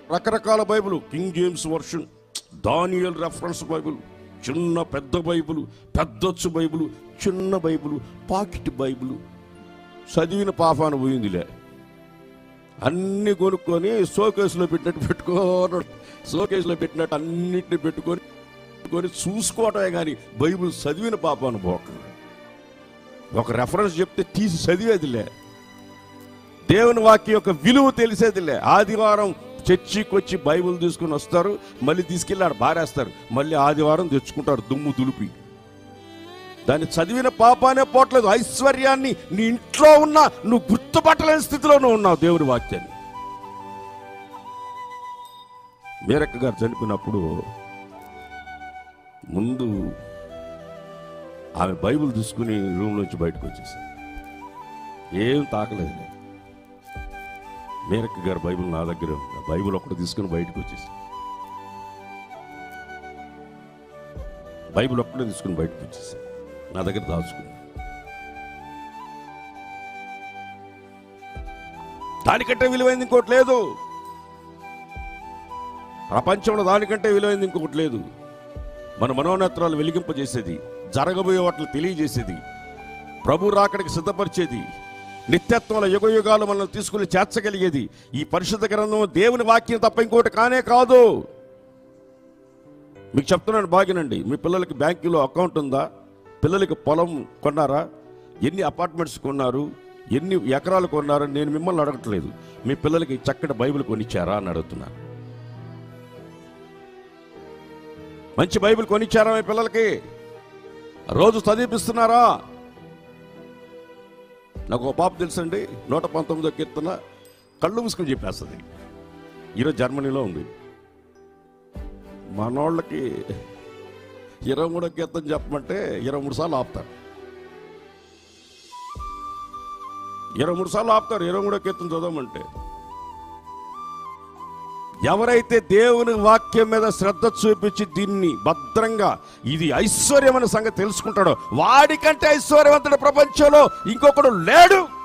రకరకాల Bible King James version Daniel reference Bible చిన్న పెద్ద బైబిల్ పెద్దొచ్చు బైబిల్ చిన్న బైబిల్ పాకెట్ బైబిల్ చదివిన పాపాన పోయిందిలే అన్ని కొనుక్కొని షోకేసులో పెట్టినట్టు పెట్టుకోను షోకేసులో పెట్టినట్టు అన్నిటిని పెట్టుకొని పెట్టుకొని చూసుకోవటమే కానీ బైబిల్ చదివిన పాపాను పోవట్లేదు ఒక రెఫరెన్స్ చెప్తే తీసి చదివేదిలే దేవుని వాక్యం యొక్క విలువ తెలిసేదిలే ఆదివారం చర్చికి వచ్చి బైబిల్ తీసుకుని వస్తారు మళ్ళీ తీసుకెళ్ళి ఆడ బారేస్తారు మళ్ళీ ఆదివారం తెచ్చుకుంటారు దుమ్ము దులిపి దాన్ని చదివిన పాపానే పోవట్లేదు ఐశ్వర్యాన్ని నీ ఇంట్లో ఉన్న నువ్వు గుర్తుపట్టలేని స్థితిలో నువ్వు ఉన్నావు దేవుని వాక్యాన్ని మేరక్క గారు చనిపోయినప్పుడు ముందు ఆమె బైబిల్ తీసుకుని రూమ్ నుంచి బయటకు వచ్చేసారు ఏం తాకలేదు మేరక్క గారు బైబిల్ నా దగ్గర ఉంది ఆ బైబిల్ ఒకటి తీసుకుని బయటకు వచ్చేసి బైబిల్ ఒక్కటే తీసుకుని బయటకు వచ్చేసి నా దగ్గర దాచుకుని దానికంటే విలువైంది ఇంకోటి లేదు ప్రపంచంలో దానికంటే విలువైంది ఇంకొకటి లేదు మన మనోనేత్రాలు వెలిగింపజేసేది జరగబోయే వాటిని తెలియజేసేది ప్రభు రాకడికి సిద్ధపరిచేది నిత్యత్వంలో యుగ యుగాలు మనల్ని తీసుకుని చేర్చగలిగేది ఈ పరిశుద్ధ గ్రంథం దేవుని వాక్యం తప్ప ఇంకోటి కానే కాదు మీకు చెప్తున్నాను బాగినండి మీ పిల్లలకి బ్యాంకులో అకౌంట్ ఉందా పిల్లలకి పొలం కొన్నారా ఎన్ని అపార్ట్మెంట్స్ కొన్నారు ఎన్ని ఎకరాలు కొన్నారో నేను మిమ్మల్ని అడగట్లేదు మీ పిల్లలకి చక్కటి బైబిల్ కొనిచ్చారా అని అడుగుతున్నాను మంచి బైబిల్ కొనిచ్చారా మీ పిల్లలకి రోజు చదివిపిస్తున్నారా నాకు ఒక పాప తెలుసండి నూట పంతొమ్మిదో కీర్తన కళ్ళు మూసుకొని చెప్పేస్తుంది ఈరోజు జర్మనీలో ఉంది మనోళ్ళకి ఇరవై మూడో కీర్తన చెప్పమంటే ఇరవై మూడు సార్లు ఆపుతారు ఇరవై మూడు సార్లు ఆపుతారు ఇరవై మూడో కీర్తన చదవమంటే ఎవరైతే దేవుని వాక్యం మీద శ్రద్ధ చూపించి దీన్ని భద్రంగా ఇది ఐశ్వర్యం అనే సంగతి తెలుసుకుంటాడో వాడికంటే ఐశ్వర్యవంతుడు ప్రపంచంలో ఇంకొకడు లేడు